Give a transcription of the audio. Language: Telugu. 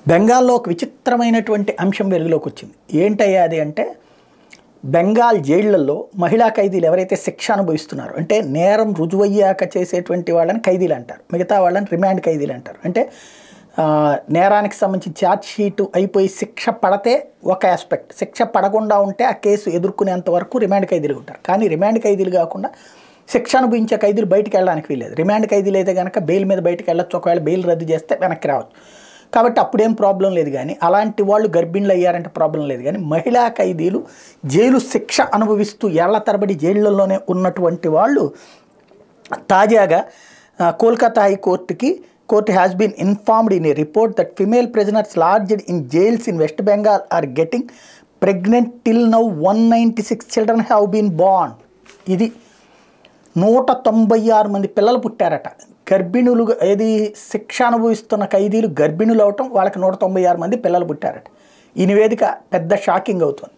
బెంగాల్లో ఒక విచిత్రమైనటువంటి అంశం వెలుగులోకి వచ్చింది ఏంటయ్యా అది అంటే బెంగాల్ జైళ్లలో మహిళా ఖైదీలు ఎవరైతే శిక్ష అనుభవిస్తున్నారో అంటే నేరం రుజువయ్యాక చేసేటువంటి వాళ్ళని ఖైదీలు అంటారు మిగతా వాళ్ళని రిమాండ్ ఖైదీలు అంటారు అంటే ఆ, నేరానికి సంబంధించి ఛార్జ్ షీటు అయిపోయి శిక్ష పడితే ఒక ఆస్పెక్ట్ శిక్ష పడకుండా ఉంటే ఆ కేసు ఎదుర్కొనేంత వరకు రిమాండ్ ఖైదీలు ఉంటారు కానీ రిమాండ్ ఖైదీలు కాకుండా శిక్ష అనుభవించే ఖైదీలు బయటికి వెళ్ళడానికి వీలేదు రిమాండ్ ఖైదీలు అయితే కనుక బెయిల్ మీద బయటికి వెళ్ళొచ్చు ఒకవేళ బెయిల్ రద్దు చేస్తే వెనక్కి రావచ్చు కాబట్టి అప్పుడేం ప్రాబ్లం లేదు కానీ అలాంటి వాళ్ళు గర్భిణులు అయ్యారంటే ప్రాబ్లం లేదు కానీ మహిళా ఖైదీలు జైలు శిక్ష అనుభవిస్తూ ఏళ్ల తరబడి జైళ్ళల్లోనే ఉన్నటువంటి వాళ్ళు తాజాగా ఆ, కోల్కతా హైకోర్టుకి court has been informed in a report that female prisoners lodged in jails in West Bengal are getting pregnant till now one ninety six children have been born ఇది నూట తొంభై ఆరు మంది పిల్లలు పుట్టారట గర్భిణులు ఏది శిక్ష అనుభవిస్తున్న ఖైదీలు గర్భిణులు అవటం వాళ్ళకి నూట తొంభై ఆరు మంది పిల్లలు పుట్టారట ఈ నివేదిక పెద్ద షాకింగ్ అవుతుంది